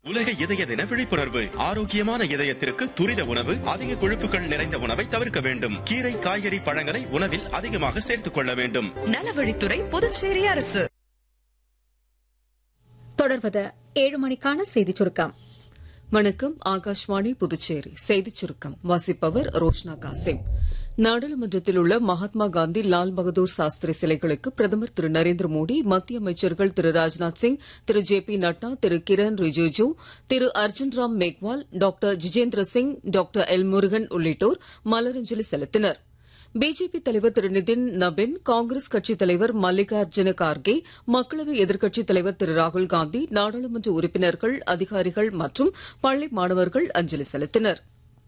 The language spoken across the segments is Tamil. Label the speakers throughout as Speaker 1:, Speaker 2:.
Speaker 1: உலக இதய தின விழிப்புணர்வு ஆரோக்கியமான இதயத்திற்கு துரித உணவு அதிக கொழுப்புகள் நிறைந்த உணவை தவிர்க்க வேண்டும் கீரை காய்கறி பழங்களை உணவில் அதிகமாக சேர்த்துக் கொள்ள வேண்டும்
Speaker 2: நலவழித்துறை புதுச்சேரி அரசு
Speaker 3: தொடர்வது ஏழு மணிக்கான செய்திச் சுருக்கம்
Speaker 4: வணக்கம் ஆகாஷ்வாணி புதுச்சேரி செய்திச் சுருக்கம் வாசிப்பவர் ரோஷ்னா காசிம் நாடாளுமன்றத்தில் உள்ள மகாத்மா காந்தி லால் பகதூர் சாஸ்திரி சிலைகளுக்கு பிரதமர் திரு நரேந்திர மோடி மத்திய அமைச்சர்கள் திரு ராஜ்நாத் சிங் திரு ஜே பி நட்டா திரு கிரண் ரிஜிஜு திரு Arjun Ram Meghwal doctor Jitendra Singh doctor L Murugan உள்ளிட்டோர் மலரஞ்சலி செலுத்தினர் பிஜேபி தலைவர் திரு நிதின் நபின் காங்கிரஸ் கட்சித் தலைவர் மல்லிகார்ஜுன கார்கே மக்களவை எதிர்க்கட்சித் தலைவர் திரு ராகுல் காந்தி நாடாளுமன்ற உறுப்பினர்கள் அதிகாரிகள் மற்றும் பள்ளி மாணவர்கள் அஞ்சலி செலுத்தினர்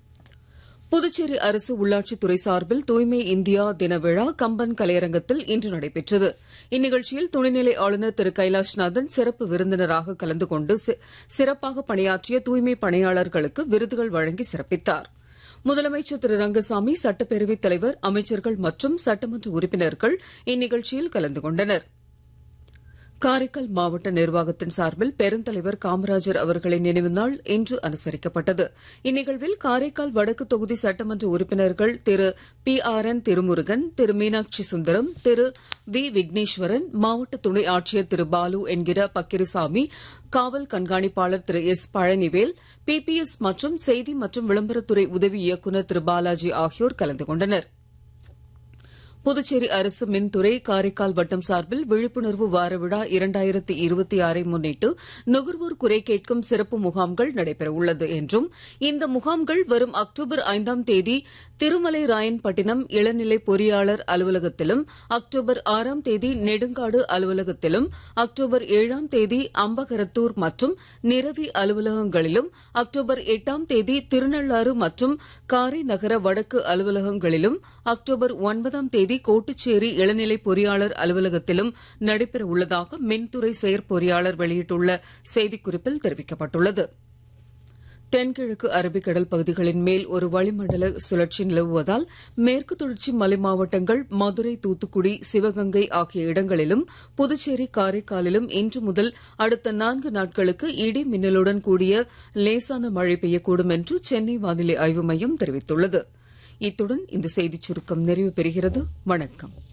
Speaker 4: புதுச்சேரி அரசு உள்ளாட்சித்துறை சார்பில் தூய்மை இந்தியா தின விழா கம்பன் கலையரங்கத்தில் இன்று நடைபெற்றது இந்நிகழ்ச்சியில் துணைநிலை ஆளுநர் திரு கைலாஷ்நாதன் சிறப்பு விருந்தினராக கலந்து கொண்டு சிறப்பாக பணியாற்றிய தூய்மை பணியாளர்களுக்கு விருதுகள் வழங்கி சிறப்பித்தார் முதலமைச்சர் திரு ரங்கசாமி சட்டப்பேரவைத் தலைவர் அமைச்சர்கள் மற்றும் சட்டமன்ற உறுப்பினர்கள் இந்நிகழ்ச்சியில் கலந்து கொண்டனர் காரைக்கால் மாவட்ட நிர்வாகத்தின் சார்பில் பெருந்தலைவர் காமராஜர் அவர்களின் நினைவு நாள் இன்று அனுசரிக்கப்பட்டது இந்நிகழ்வில் காரைக்கால் வடக்கு தொகுதி சட்டமன்ற உறுப்பினர்கள் திரு பி ஆர் என் திருமுருகன் திரு மீனாட்சி சுந்தரம் திரு வி விக்னேஸ்வரன் மாவட்ட துணை ஆட்சியர் திரு பாலு என்கிற பக்கிரிசாமி காவல் கண்காணிப்பாளர் திரு எஸ் பழனிவேல் பிபிஎஸ் மற்றும் செய்தி மற்றும் விளம்பரத்துறை உதவி இயக்குநர் திரு பாலாஜி ஆகியோர் கலந்து கொண்டனர் புதுச்சேரி அரசு மின்துறை காரைக்கால் வட்டம் சார்பில் விழிப்புணர்வு வார விழா இரண்டாயிரத்தி இருபத்தி ஆறை முன்னிட்டு நுகர்வோர் குறை கேட்கும் சிறப்பு முகாம்கள் நடைபெற உள்ளது என்றும் இந்த முகாம்கள் வரும் அக்டோபர் ஐந்தாம் தேதி திருமலை ராயன்பட்டினம் இளநிலை பொறியாளர் அலுவலகத்திலும் அக்டோபர் ஆறாம் தேதி நெடுங்காடு அலுவலகத்திலும் அக்டோபர் ஏழாம் தேதி அம்பகரத்தூர் மற்றும் நிரவி அலுவலகங்களிலும் அக்டோபர் எட்டாம் தேதி திருநள்ளாறு மற்றும் காரை நகர வடக்கு அலுவலகங்களிலும் அக்டோபர் ஒன்பதாம் தேதி கோட்டுச்சேரி இளநிலை பொறியாளர் அலுவலகத்திலும் நடைபெற உள்ளதாக மின்துறை செயற்பொறியாளர் வெளியிட்டுள்ள செய்திக்குறிப்பில் தெரிவிக்கப்பட்டுள்ளது தென்கிழக்கு அரபிக்கடல் பகுதிகளின் மேல் ஒரு வளிமண்டல சுழற்சி நிலவுவதால் மேற்கு தொடர்ச்சி மலை மாவட்டங்கள் மதுரை தூத்துக்குடி சிவகங்கை ஆகிய இடங்களிலும் புதுச்சேரி காரைக்காலிலும் இன்று முதல் அடுத்த நான்கு நாட்களுக்கு இடி மின்னலுடன் கூடிய லேசான மழை பெய்யக்கூடும் என்று சென்னை வானிலை ஆய்வு மையம் தெரிவித்துள்ளது இத்துடன் இந்த செய்திச் சுருக்கம் நிறைவு பெறுகிறது வணக்கம்